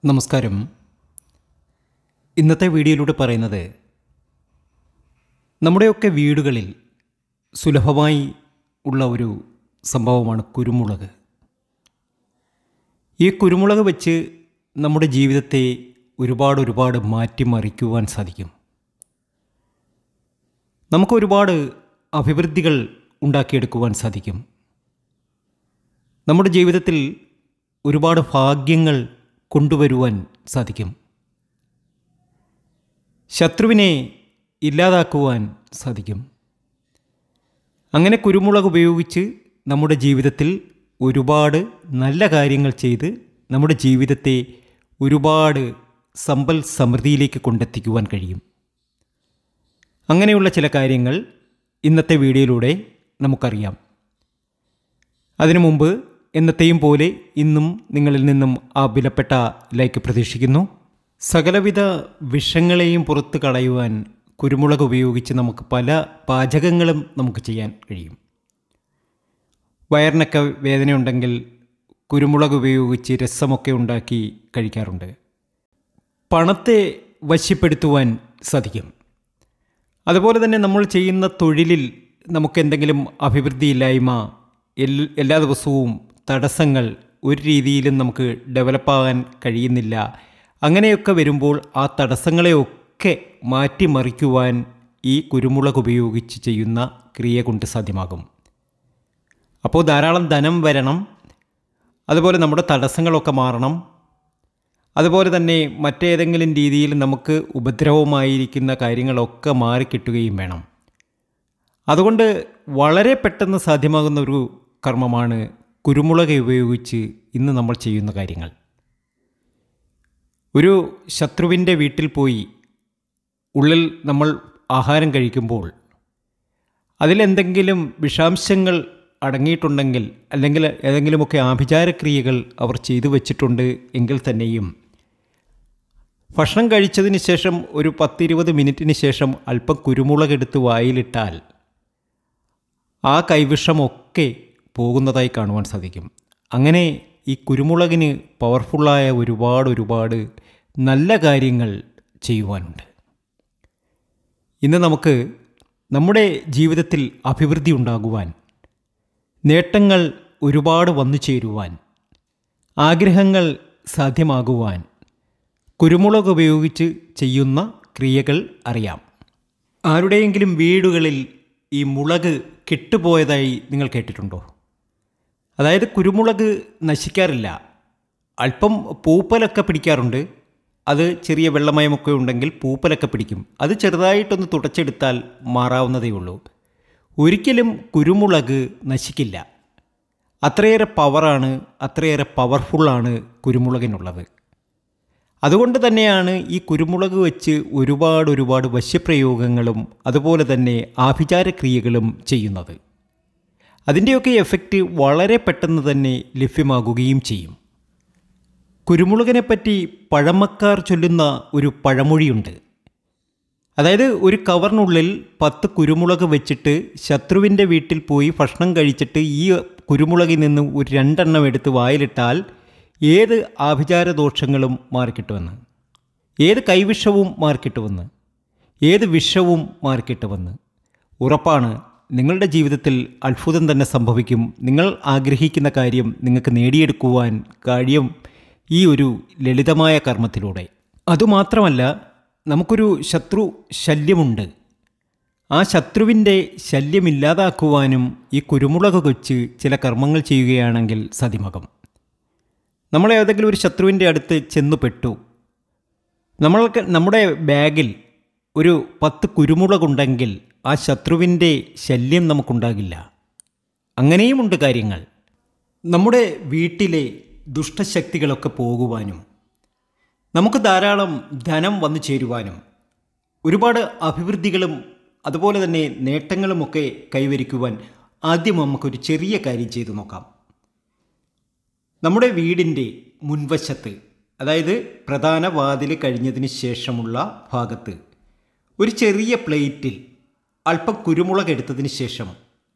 നമസ്കാരം ഇന്നത്തെ വീഡിയോയിലൂടെ പറയുന്നത് നമ്മുടെയൊക്കെ വീടുകളിൽ സുലഭമായി ഉള്ള ഒരു സംഭവമാണ് കുരുമുളക് ഈ കുരുമുളക് വെച്ച് നമ്മുടെ ജീവിതത്തെ ഒരുപാട് ഒരുപാട് മാറ്റിമറിക്കുവാൻ സാധിക്കും നമുക്ക് ഒരുപാട് അഭിവൃദ്ധികൾ ഉണ്ടാക്കിയെടുക്കുവാൻ സാധിക്കും നമ്മുടെ ജീവിതത്തിൽ ഒരുപാട് ഭാഗ്യങ്ങൾ കൊണ്ടുവരുവാൻ സാധിക്കും ശത്രുവിനെ ഇല്ലാതാക്കുവാൻ സാധിക്കും അങ്ങനെ കുരുമുളക് ഉപയോഗിച്ച് നമ്മുടെ ജീവിതത്തിൽ ഒരുപാട് നല്ല കാര്യങ്ങൾ ചെയ്ത് നമ്മുടെ ജീവിതത്തെ ഒരുപാട് സമ്പൽ സമൃദ്ധിയിലേക്ക് കൊണ്ടെത്തിക്കുവാൻ കഴിയും അങ്ങനെയുള്ള ചില കാര്യങ്ങൾ ഇന്നത്തെ വീഡിയോയിലൂടെ നമുക്കറിയാം അതിനു മുമ്പ് എന്നത്തെയും പോലെ ഇന്നും നിങ്ങളിൽ നിന്നും ആ വിലപ്പെട്ട ലൈക്ക് പ്രതീക്ഷിക്കുന്നു സകലവിധ വിഷങ്ങളെയും പുറത്ത് കളയുവാൻ കുരുമുളക് ഉപയോഗിച്ച് നമുക്ക് പല പാചകങ്ങളും നമുക്ക് ചെയ്യാൻ കഴിയും വയറിനൊക്കെ വേദനയുണ്ടെങ്കിൽ കുരുമുളക് ഉപയോഗിച്ച് രസമൊക്കെ ഉണ്ടാക്കി കഴിക്കാറുണ്ട് പണത്തെ വശ്യപ്പെടുത്തുവാൻ സാധിക്കും അതുപോലെ തന്നെ നമ്മൾ ചെയ്യുന്ന തൊഴിലിൽ നമുക്ക് എന്തെങ്കിലും അഭിവൃദ്ധിയില്ലായ്മ എൽ- എല്ലാ ദിവസവും തടസ്സങ്ങൾ ഒരു രീതിയിലും നമുക്ക് ഡെവലപ്പാകാൻ കഴിയുന്നില്ല അങ്ങനെയൊക്കെ വരുമ്പോൾ ആ തടസ്സങ്ങളെയൊക്കെ മാറ്റിമറിക്കുവാൻ ഈ കുരുമുളക് ഉപയോഗിച്ച് ചെയ്യുന്ന ക്രിയ കൊണ്ട് സാധ്യമാകും അപ്പോൾ ധാരാളം ധനം വരണം അതുപോലെ നമ്മുടെ തടസ്സങ്ങളൊക്കെ മാറണം അതുപോലെ തന്നെ മറ്റേതെങ്കിലും രീതിയിൽ നമുക്ക് ഉപദ്രവമായിരിക്കുന്ന കാര്യങ്ങളൊക്കെ മാറിക്കിട്ടുകയും വേണം അതുകൊണ്ട് വളരെ പെട്ടെന്ന് സാധ്യമാകുന്ന ഒരു കർമ്മമാണ് കുരുമുളക് ഉപയോഗിച്ച് ഇന്ന് നമ്മൾ ചെയ്യുന്ന കാര്യങ്ങൾ ഒരു ശത്രുവിൻ്റെ വീട്ടിൽ പോയി ഉള്ളിൽ നമ്മൾ ആഹാരം കഴിക്കുമ്പോൾ അതിലെന്തെങ്കിലും വിഷാംശങ്ങൾ അടങ്ങിയിട്ടുണ്ടെങ്കിൽ അല്ലെങ്കിൽ ഏതെങ്കിലുമൊക്കെ ആഭിചാരക്രിയകൾ അവർ ചെയ്തു വച്ചിട്ടുണ്ട് എങ്കിൽ തന്നെയും ഭക്ഷണം കഴിച്ചതിന് ശേഷം ഒരു പത്തിരുപത് മിനിറ്റിന് ശേഷം അല്പം കുരുമുളക് എടുത്ത് വായിലിട്ടാൽ ആ കൈവിഷമൊക്കെ പോകുന്നതായി കാണുവാൻ സാധിക്കും അങ്ങനെ ഈ കുരുമുളകിന് പവർഫുള്ളായ ഒരുപാട് ഒരുപാട് നല്ല കാര്യങ്ങൾ ചെയ്യുവാനുണ്ട് ഇന്ന് നമുക്ക് നമ്മുടെ ജീവിതത്തിൽ അഭിവൃദ്ധി ഉണ്ടാകുവാൻ നേട്ടങ്ങൾ ഒരുപാട് വന്നു ചേരുവാൻ ആഗ്രഹങ്ങൾ സാധ്യമാകുവാൻ കുരുമുളക് ഉപയോഗിച്ച് ചെയ്യുന്ന ക്രിയകൾ അറിയാം ആരുടെയെങ്കിലും വീടുകളിൽ ഈ മുളക് കെട്ടുപോയതായി നിങ്ങൾ കേട്ടിട്ടുണ്ടോ അതായത് കുരുമുളക് നശിക്കാറില്ല അല്പം പൂപ്പലൊക്കെ പിടിക്കാറുണ്ട് അത് ചെറിയ വെള്ളമയമൊക്കെ ഉണ്ടെങ്കിൽ പൂപ്പലൊക്കെ പിടിക്കും അത് ചെറുതായിട്ടൊന്ന് തുടച്ചെടുത്താൽ മാറാവുന്നതേ ഉള്ളൂ ഒരിക്കലും കുരുമുളക് നശിക്കില്ല അത്രയേറെ പവറാണ് അത്രയേറെ പവർഫുള്ളാണ് കുരുമുളകിനുള്ളത് അതുകൊണ്ട് തന്നെയാണ് ഈ കുരുമുളക് വെച്ച് ഒരുപാട് ഒരുപാട് വശ്യപ്രയോഗങ്ങളും അതുപോലെ തന്നെ ആഭിചാരക്രിയകളും ചെയ്യുന്നത് അതിൻ്റെയൊക്കെ എഫക്റ്റ് വളരെ പെട്ടെന്ന് തന്നെ ലഭ്യമാകുകയും ചെയ്യും കുരുമുളകിനെ പറ്റി പഴമക്കാർ ചൊല്ലുന്ന ഒരു പഴമൊഴിയുണ്ട് അതായത് ഒരു കവറിനുള്ളിൽ പത്ത് കുരുമുളക് വെച്ചിട്ട് ശത്രുവിൻ്റെ വീട്ടിൽ പോയി ഭക്ഷണം കഴിച്ചിട്ട് ഈ കുരുമുളകിൽ നിന്ന് ഒരു രണ്ടെണ്ണം എടുത്ത് വായിലിട്ടാൽ ഏത് ആഭിചാര ദോഷങ്ങളും മാറിക്കിട്ടുമെന്ന് ഏത് കൈവിഷവും മാറിക്കിട്ടുമെന്ന് ഏത് വിഷവും മാറിക്കിട്ടുമെന്ന് ഉറപ്പാണ് നിങ്ങളുടെ ജീവിതത്തിൽ അത്ഭുതം തന്നെ സംഭവിക്കും നിങ്ങൾ ആഗ്രഹിക്കുന്ന കാര്യം നിങ്ങൾക്ക് നേടിയെടുക്കുവാൻ കാര്യം ഈ ഒരു ലളിതമായ കർമ്മത്തിലൂടെ അതുമാത്രമല്ല നമുക്കൊരു ശത്രു ശല്യമുണ്ട് ആ ശത്രുവിൻ്റെ ശല്യമില്ലാതാക്കുവാനും ഈ കുരുമുളക് വെച്ച് ചില കർമ്മങ്ങൾ ചെയ്യുകയാണെങ്കിൽ സാധ്യമാകും നമ്മൾ ഏതെങ്കിലും ഒരു ശത്രുവിൻ്റെ അടുത്ത് ചെന്നു പെട്ടു നമ്മൾക്ക് നമ്മുടെ ബാഗിൽ ഒരു പത്ത് കുരുമുളകുണ്ടെങ്കിൽ ആ ശത്രുവിൻ്റെ ശല്യം നമുക്കുണ്ടാകില്ല അങ്ങനെയുമുണ്ട് കാര്യങ്ങൾ നമ്മുടെ വീട്ടിലെ ദുഷ്ടശക്തികളൊക്കെ പോകുവാനും നമുക്ക് ധാരാളം ധനം വന്നു ചേരുവാനും ഒരുപാട് അഭിവൃദ്ധികളും അതുപോലെ തന്നെ നേട്ടങ്ങളുമൊക്കെ കൈവരിക്കുവാൻ ആദ്യം നമുക്കൊരു ചെറിയ കാര്യം ചെയ്തു നോക്കാം നമ്മുടെ വീടിൻ്റെ മുൻവശത്ത് അതായത് പ്രധാന വാതിൽ കഴിഞ്ഞതിന് ശേഷമുള്ള ഭാഗത്ത് ഒരു ചെറിയ പ്ലേറ്റിൽ അല്പം കുരുമുളക് എടുത്തതിന് ശേഷം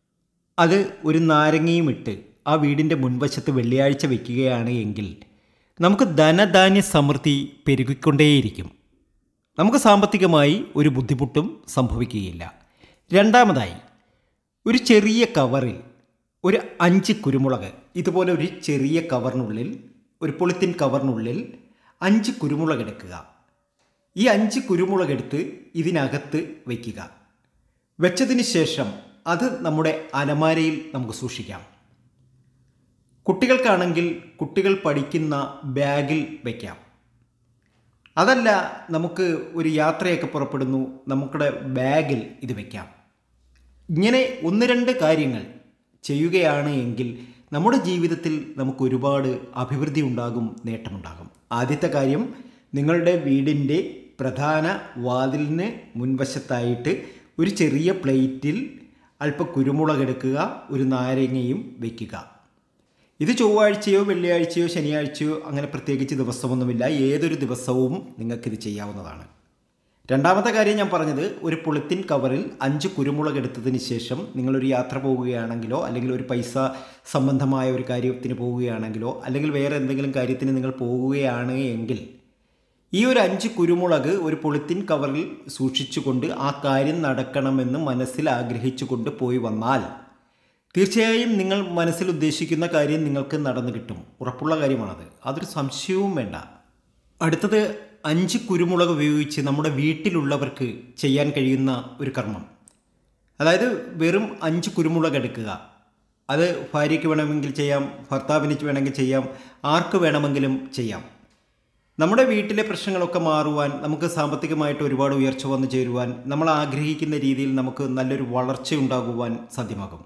അത് ഒരു നാരങ്ങയും ഇട്ട് ആ വീടിൻ്റെ മുൻവശത്ത് വെള്ളിയാഴ്ച വെക്കുകയാണ് എങ്കിൽ നമുക്ക് ധനധാന്യ സമൃദ്ധി പെരുകിക്കൊണ്ടേയിരിക്കും നമുക്ക് സാമ്പത്തികമായി ഒരു ബുദ്ധിമുട്ടും സംഭവിക്കുകയില്ല രണ്ടാമതായി ഒരു ചെറിയ കവറിൽ ഒരു അഞ്ച് കുരുമുളക് ഇതുപോലെ ഒരു ചെറിയ കവറിനുള്ളിൽ ഒരു പൊളിത്തിൻ കവറിനുള്ളിൽ അഞ്ച് കുരുമുളക് എടുക്കുക ഈ അഞ്ച് കുരുമുളക് എടുത്ത് ഇതിനകത്ത് വയ്ക്കുക വെച്ചതിന് ശേഷം അത് നമ്മുടെ അലമാരയിൽ നമുക്ക് സൂക്ഷിക്കാം കുട്ടികൾക്കാണെങ്കിൽ കുട്ടികൾ പഠിക്കുന്ന ബാഗിൽ വയ്ക്കാം അതല്ല നമുക്ക് ഒരു യാത്രയൊക്കെ പുറപ്പെടുന്നു നമുക്കുടെ ബാഗിൽ ഇത് വയ്ക്കാം ഇങ്ങനെ ഒന്ന് രണ്ട് കാര്യങ്ങൾ ചെയ്യുകയാണ് എങ്കിൽ നമ്മുടെ ജീവിതത്തിൽ നമുക്ക് ഒരുപാട് അഭിവൃദ്ധി ഉണ്ടാകും നേട്ടമുണ്ടാകും ആദ്യത്തെ കാര്യം നിങ്ങളുടെ വീടിൻ്റെ പ്രധാന വാതിലിന് മുൻവശത്തായിട്ട് ഒരു ചെറിയ പ്ലേറ്റിൽ അല്പം കുരുമുളക് എടുക്കുക ഒരു നാരങ്ങയും വയ്ക്കുക ഇത് ചൊവ്വാഴ്ചയോ വെള്ളിയാഴ്ചയോ ശനിയാഴ്ചയോ അങ്ങനെ പ്രത്യേകിച്ച് ദിവസമൊന്നുമില്ല ഏതൊരു ദിവസവും നിങ്ങൾക്കിത് ചെയ്യാവുന്നതാണ് രണ്ടാമത്തെ കാര്യം ഞാൻ പറഞ്ഞത് ഒരു പൊളിത്തിൻ കവറിൽ അഞ്ച് കുരുമുളക് എടുത്തതിന് ശേഷം നിങ്ങളൊരു യാത്ര പോവുകയാണെങ്കിലോ അല്ലെങ്കിൽ ഒരു പൈസ സംബന്ധമായ ഒരു കാര്യത്തിന് പോവുകയാണെങ്കിലോ അല്ലെങ്കിൽ വേറെ എന്തെങ്കിലും കാര്യത്തിന് നിങ്ങൾ പോവുകയാണ് എങ്കിൽ ഈ ഒരു അഞ്ച് കുരുമുളക് ഒരു പൊളിത്തിൻ കവറിൽ സൂക്ഷിച്ചുകൊണ്ട് ആ കാര്യം നടക്കണമെന്ന് മനസ്സിൽ ആഗ്രഹിച്ചുകൊണ്ട് പോയി വന്നാൽ തീർച്ചയായും നിങ്ങൾ മനസ്സിൽ ഉദ്ദേശിക്കുന്ന കാര്യം നിങ്ങൾക്ക് നടന്നു കിട്ടും ഉറപ്പുള്ള കാര്യമാണത് അതൊരു സംശയവും വേണ്ട അടുത്തത് അഞ്ച് കുരുമുളക് ഉപയോഗിച്ച് നമ്മുടെ വീട്ടിലുള്ളവർക്ക് ചെയ്യാൻ കഴിയുന്ന ഒരു കർമ്മം അതായത് വെറും അഞ്ച് കുരുമുളക് എടുക്കുക അത് ഭാര്യയ്ക്ക് വേണമെങ്കിൽ ചെയ്യാം ഭർത്താവിന് വേണമെങ്കിൽ ചെയ്യാം ആർക്ക് വേണമെങ്കിലും ചെയ്യാം നമ്മുടെ വീട്ടിലെ പ്രശ്നങ്ങളൊക്കെ മാറുവാൻ നമുക്ക് സാമ്പത്തികമായിട്ട് ഒരുപാട് ഉയർച്ച വന്നു ചേരുവാൻ നമ്മൾ ആഗ്രഹിക്കുന്ന രീതിയിൽ നമുക്ക് നല്ലൊരു വളർച്ച ഉണ്ടാകുവാൻ സാധ്യമാകും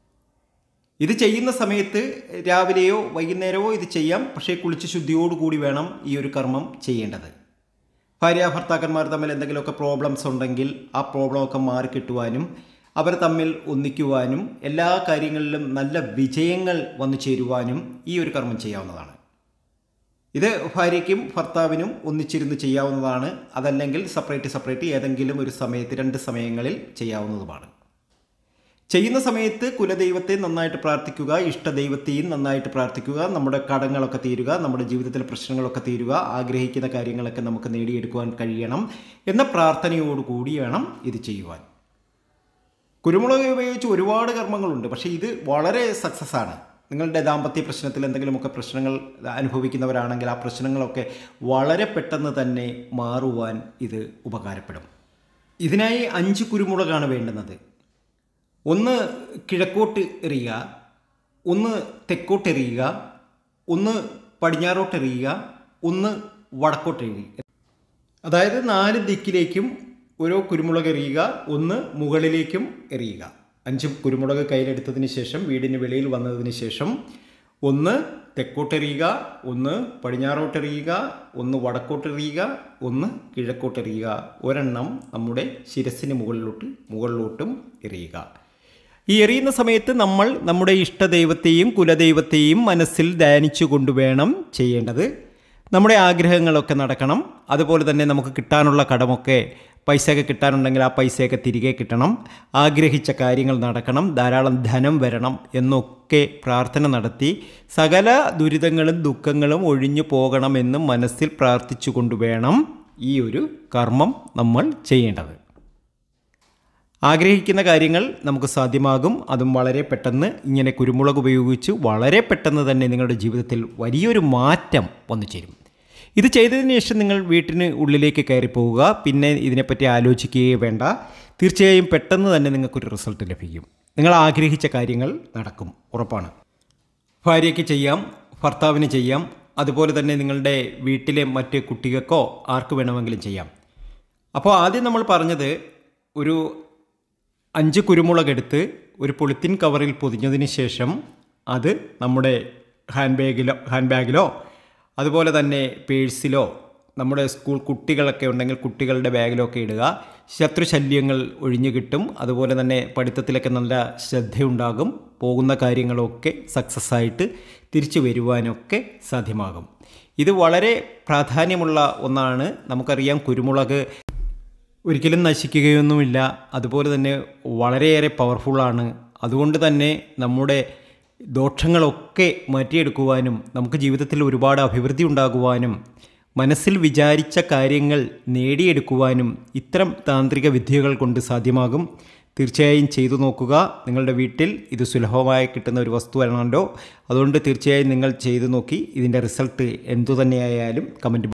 ഇത് ചെയ്യുന്ന സമയത്ത് രാവിലെയോ വൈകുന്നേരമോ ഇത് ചെയ്യാം പക്ഷേ കുളിച്ച് ശുദ്ധിയോടുകൂടി വേണം ഈ ഒരു കർമ്മം ചെയ്യേണ്ടത് ഭാര്യ ഭർത്താക്കന്മാർ തമ്മിൽ എന്തെങ്കിലുമൊക്കെ പ്രോബ്ലംസ് ഉണ്ടെങ്കിൽ ആ പ്രോബ്ലമൊക്കെ മാറിക്കിട്ടുവാനും അവർ തമ്മിൽ ഒന്നിക്കുവാനും എല്ലാ കാര്യങ്ങളിലും നല്ല വിജയങ്ങൾ വന്നു ചേരുവാനും ഈ ഒരു കർമ്മം ചെയ്യാവുന്നതാണ് ഇത് ഭാര്യയ്ക്കും ഭർത്താവിനും ഒന്നിച്ചിരുന്ന് ചെയ്യാവുന്നതാണ് അതല്ലെങ്കിൽ സെപ്പറേറ്റ് സെപ്പറേറ്റ് ഏതെങ്കിലും ഒരു സമയത്ത് രണ്ട് സമയങ്ങളിൽ ചെയ്യാവുന്നതുമാണ് ചെയ്യുന്ന സമയത്ത് കുലദൈവത്തെ നന്നായിട്ട് പ്രാർത്ഥിക്കുക ഇഷ്ടദൈവത്തെയും നന്നായിട്ട് പ്രാർത്ഥിക്കുക നമ്മുടെ കടങ്ങളൊക്കെ തീരുക നമ്മുടെ ജീവിതത്തിലെ പ്രശ്നങ്ങളൊക്കെ തീരുക ആഗ്രഹിക്കുന്ന കാര്യങ്ങളൊക്കെ നമുക്ക് നേടിയെടുക്കുവാൻ കഴിയണം എന്ന പ്രാർത്ഥനയോടുകൂടി വേണം ഇത് ചെയ്യുവാൻ കുരുമുളക് ഉപയോഗിച്ച് ഒരുപാട് കർമ്മങ്ങളുണ്ട് പക്ഷേ ഇത് വളരെ സക്സസ് ആണ് നിങ്ങളുടെ ദാമ്പത്യ പ്രശ്നത്തിൽ എന്തെങ്കിലുമൊക്കെ പ്രശ്നങ്ങൾ അനുഭവിക്കുന്നവരാണെങ്കിൽ ആ പ്രശ്നങ്ങളൊക്കെ വളരെ പെട്ടെന്ന് തന്നെ മാറുവാൻ ഇത് ഉപകാരപ്പെടും ഇതിനായി അഞ്ച് കുരുമുളകാണ് വേണ്ടുന്നത് ഒന്ന് കിഴക്കോട്ട് എറിയുക ഒന്ന് തെക്കോട്ട് എറിയുക ഒന്ന് പടിഞ്ഞാറോട്ട് എറിയുക ഒന്ന് വടക്കോട്ട് എറിയുക അതായത് നാല് ദിക്കിലേക്കും ഓരോ കുരുമുളക് എറിയുക ഒന്ന് മുകളിലേക്കും എറിയുക അഞ്ച് കുരുമുളക് കയ്യിലെടുത്തതിന് ശേഷം വീടിന് വെളിയിൽ വന്നതിന് ശേഷം ഒന്ന് തെക്കോട്ടെറിയുക ഒന്ന് പടിഞ്ഞാറോട്ടെറിയുക ഒന്ന് വടക്കോട്ടെറിയുക ഒന്ന് കിഴക്കോട്ടെറിയുക ഒരെണ്ണം നമ്മുടെ ശിരസിന് മുകളിലോട്ട് മുകളിലോട്ടും എറിയുക ഈ എറിയുന്ന സമയത്ത് നമ്മൾ നമ്മുടെ ഇഷ്ടദൈവത്തെയും കുലദൈവത്തെയും മനസ്സിൽ ധ്യാനിച്ചു കൊണ്ടുവേണം ചെയ്യേണ്ടത് നമ്മുടെ ആഗ്രഹങ്ങളൊക്കെ നടക്കണം അതുപോലെ തന്നെ നമുക്ക് കിട്ടാനുള്ള കടമൊക്കെ പൈസയൊക്കെ കിട്ടാനുണ്ടെങ്കിൽ ആ പൈസയൊക്കെ തിരികെ കിട്ടണം ആഗ്രഹിച്ച കാര്യങ്ങൾ നടക്കണം ധാരാളം ധനം വരണം എന്നൊക്കെ പ്രാർത്ഥന നടത്തി സകല ദുരിതങ്ങളും ദുഃഖങ്ങളും ഒഴിഞ്ഞു പോകണമെന്ന് മനസ്സിൽ പ്രാർത്ഥിച്ചു കൊണ്ടുവേണം ഈ ഒരു കർമ്മം നമ്മൾ ചെയ്യേണ്ടത് ആഗ്രഹിക്കുന്ന കാര്യങ്ങൾ നമുക്ക് സാധ്യമാകും അതും വളരെ പെട്ടെന്ന് ഇങ്ങനെ കുരുമുളക് ഉപയോഗിച്ച് വളരെ പെട്ടെന്ന് തന്നെ നിങ്ങളുടെ ജീവിതത്തിൽ വലിയൊരു മാറ്റം വന്നു ചേരും ഇത് ചെയ്തതിന് ശേഷം നിങ്ങൾ വീട്ടിന് ഉള്ളിലേക്ക് കയറി പോവുക പിന്നെ ഇതിനെപ്പറ്റി ആലോചിക്കുകയേ വേണ്ട തീർച്ചയായും പെട്ടെന്ന് തന്നെ നിങ്ങൾക്കൊരു റിസൾട്ട് ലഭിക്കും നിങ്ങൾ ആഗ്രഹിച്ച കാര്യങ്ങൾ നടക്കും ഉറപ്പാണ് ഭാര്യയ്ക്ക് ചെയ്യാം ഭർത്താവിന് ചെയ്യാം അതുപോലെ തന്നെ നിങ്ങളുടെ വീട്ടിലെ മറ്റ് കുട്ടികൾക്കോ ആർക്ക് വേണമെങ്കിലും ചെയ്യാം അപ്പോൾ ആദ്യം നമ്മൾ പറഞ്ഞത് ഒരു അഞ്ച് കുരുമുളക് എടുത്ത് ഒരു പൊളിത്തിൻ കവറിൽ പൊതിഞ്ഞതിന് ശേഷം അത് നമ്മുടെ ഹാൻഡ് ബാഗിലോ ഹാൻഡ് ബാഗിലോ അതുപോലെ തന്നെ പേഴ്സിലോ നമ്മുടെ സ്കൂൾ കുട്ടികളൊക്കെ ഉണ്ടെങ്കിൽ കുട്ടികളുടെ ബാഗിലൊക്കെ ഇടുക ശത്രുശല്യങ്ങൾ ഒഴിഞ്ഞു കിട്ടും അതുപോലെ തന്നെ പഠിത്തത്തിലൊക്കെ നല്ല ശ്രദ്ധയുണ്ടാകും പോകുന്ന കാര്യങ്ങളൊക്കെ സക്സസ് ആയിട്ട് തിരിച്ചു വരുവാനൊക്കെ സാധ്യമാകും ഇത് വളരെ പ്രാധാന്യമുള്ള ഒന്നാണ് നമുക്കറിയാം കുരുമുളക് ഒരിക്കലും നശിക്കുകയൊന്നുമില്ല അതുപോലെ തന്നെ വളരെയേറെ പവർഫുള്ളാണ് അതുകൊണ്ട് തന്നെ നമ്മുടെ ദോഷങ്ങളൊക്കെ മാറ്റിയെടുക്കുവാനും നമുക്ക് ജീവിതത്തിൽ ഒരുപാട് അഭിവൃദ്ധി ഉണ്ടാകുവാനും മനസ്സിൽ വിചാരിച്ച കാര്യങ്ങൾ നേടിയെടുക്കുവാനും ഇത്തരം താന്ത്രിക വിദ്യകൾ കൊണ്ട് സാധ്യമാകും തീർച്ചയായും ചെയ്തു നോക്കുക നിങ്ങളുടെ വീട്ടിൽ ഇത് സുലഭമായി കിട്ടുന്ന ഒരു വസ്തുവാണല്ലോ അതുകൊണ്ട് തീർച്ചയായും നിങ്ങൾ ചെയ്തു നോക്കി ഇതിൻ്റെ റിസൾട്ട് എന്തു തന്നെയായാലും കമൻറ്റ്